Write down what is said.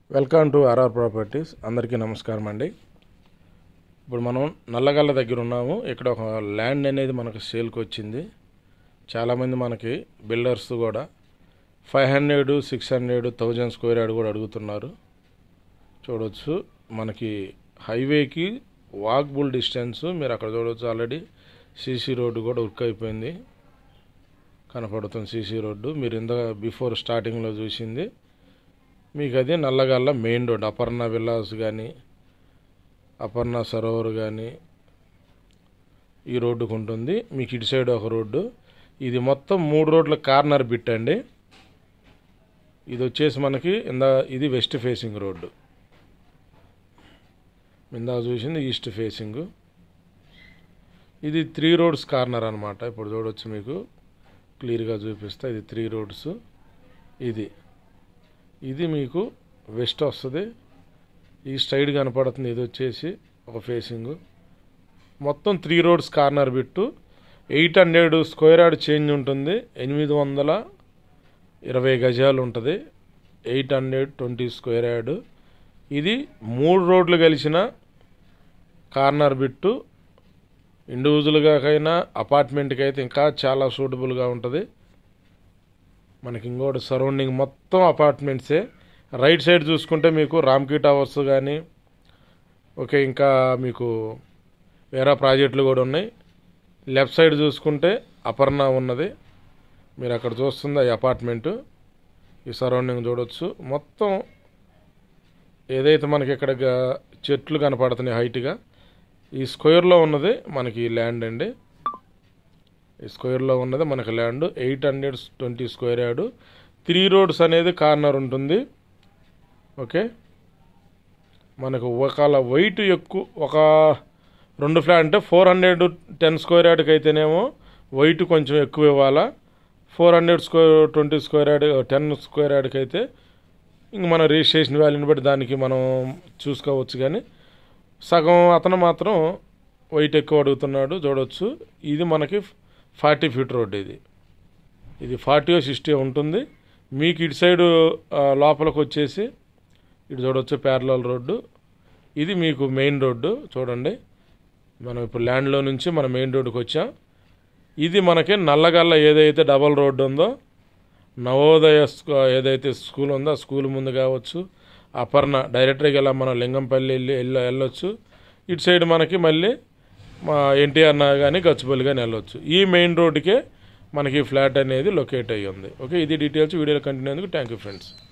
welcome to RR properties అందరికీ నమస్కారం అండి ఇప్పుడు మనం నల్లగల్ల దగ్గర ఉన్నాము ఇక్కడ ఒక ల్యాండ్ అనేది మనకు సేల్కి వచ్చింది చాలామంది మనకి బిల్డర్స్ కూడా five hundred six hundred thousand square yard కూడా అడుగుతున్నారు చూడవచ్చు మనకి హైవేకి వాక్బుల్ డిస్టెన్స్ మీరు అక్కడ చూడవచ్చు ఆల్రెడీ సీసీ రోడ్డు కూడా వర్క్ అయిపోయింది కనపడుతుంది సీసీ రోడ్డు మీరు ఇంత బిఫోర్ స్టార్టింగ్లో చూసింది మీకు అది Nallagalla main road Aparna villas కానీ అపర్ణ సరోవర్ కానీ ఈ రోడ్డుకు ఉంటుంది మీకు ఇటు సైడ్ ఒక రోడ్డు ఇది మొత్తం మూడు రోడ్ల కార్నర్ బిట్ అండి ఇది వచ్చేసి మనకి ఇందా ఇది వెస్ట్ ఫేసింగ్ రోడ్డు ఇందా చూసింది ఈస్ట్ ఫేసింగ్ ఇది త్రీ రోడ్స్ కార్నర్ అనమాట ఇప్పుడు చూడవచ్చు మీకు క్లియర్గా చూపిస్తా ఇది త్రీ రోడ్స్ ఇది ఇది మీకు వెస్ట్ వస్తుంది ఈ సైడ్ కనపడుతుంది ఇది వచ్చేసి ఒక ఫేసింగ్ మొత్తం three roads corner bit eight hundred square yard change ఉంటుంది ఎనిమిది వందల ఇరవై గజాలు ఉంటుంది eight hundred twenty square yard ఇది మూడు రోడ్లు కలిసిన కార్నర్ బిట్టు ఇండివిజువల్గా అయినా అపార్ట్మెంట్కి అయితే ఇంకా చాలా సూటబుల్గా ఉంటుంది మనకి ఇంకోటి సరౌండింగ్ మొత్తం అపార్ట్మెంట్సే రైట్ సైడ్ చూసుకుంటే మీకు రామ్కీ టవర్స్ కానీ ఓకే ఇంకా మీకు వేరే ప్రాజెక్టులు కూడా ఉన్నాయి లెఫ్ట్ సైడ్ చూసుకుంటే అపర్ణ ఉన్నది మీరు అక్కడ చూస్తుంది ఈ అపార్ట్మెంటు ఈ సరౌండింగ్ చూడొచ్చు మొత్తం ఏదైతే మనకి ఇక్కడ గ- చెట్లు కనపడుతున్నాయి హైట్గా ఈ స్క్వేర్లో ఉన్నది మనకి ఈ ల్యాండ్ అండి ఈ స్క్వేర్లో ఉన్నది మనకి land eight hundred twenty square yard three roads అనేది కార్నర్ ఉంటుంది ఓకే మనకు ఒకవేళ వెయిట్ ఎక్కువ ఒక రెండు ఫ్లాట్ అంటే ఫోర్ హండ్రెడ్ టెన్ స్క్వేర్ యార్డ్కి అయితేనేమో వెయిట్ కొంచెం ఎక్కువ ఇవ్వాలా four hundred square twenty square yard ten square యార్డ్కి అయితే ఇంక మన రిజిస్ట్రేషన్ వాల్యూని బట్టి దానికి మనం చూసుకోవచ్చు కానీ సగం అతను మాత్రం వెయిట్ ఎక్కువ అడుగుతున్నాడు చూడవచ్చు ఇది మనకి ఫార్టీ ఫీట్ రోడ్ ఇది ఇది ఫార్టీ సిక్స్టీ ఉంటుంది మీకు ఇటు సైడు ఆ, లోపలికి వచ్చేసి ఇటు చూడవచ్చు ప్యారలల్ రోడ్డు ఇది మీకు మెయిన్ రోడ్డు చూడండి మనం ఇప్పుడు ల్యాండ్లో నుంచి మన మెయిన్ రోడ్డుకి వచ్చాం ఇది మనకి నల్లగల్ల ఏదైతే డబల్ రోడ్డు ఉందో నవోదయ స్కూ- ఏదైతే స్కూల్ ఉందో ఆ స్కూల్ ముందు కావచ్చు అపర్ణ డైరెక్ట్గా ఇలా మనం లింగంపల్లి వెళ్ళి వెళ్ళ వెళ్ళొచ్చు ఇటు సైడ్ మనకి మళ్ళీ మా ఎన్టీఆర్ కానీ గచ్చిపల్లి కానీ వెళ్ళొచ్చు ఈ మెయిన్ రోడ్డుకే మనకి ఫ్లాట్ అనేది లొకేట్ అయ్యి ఉంది ఓకే ఇది డీటెయిల్స్ వీడియోలో కంటిన్యూ అందుకు థ్యాంక్ యూ ఫ్రెండ్స్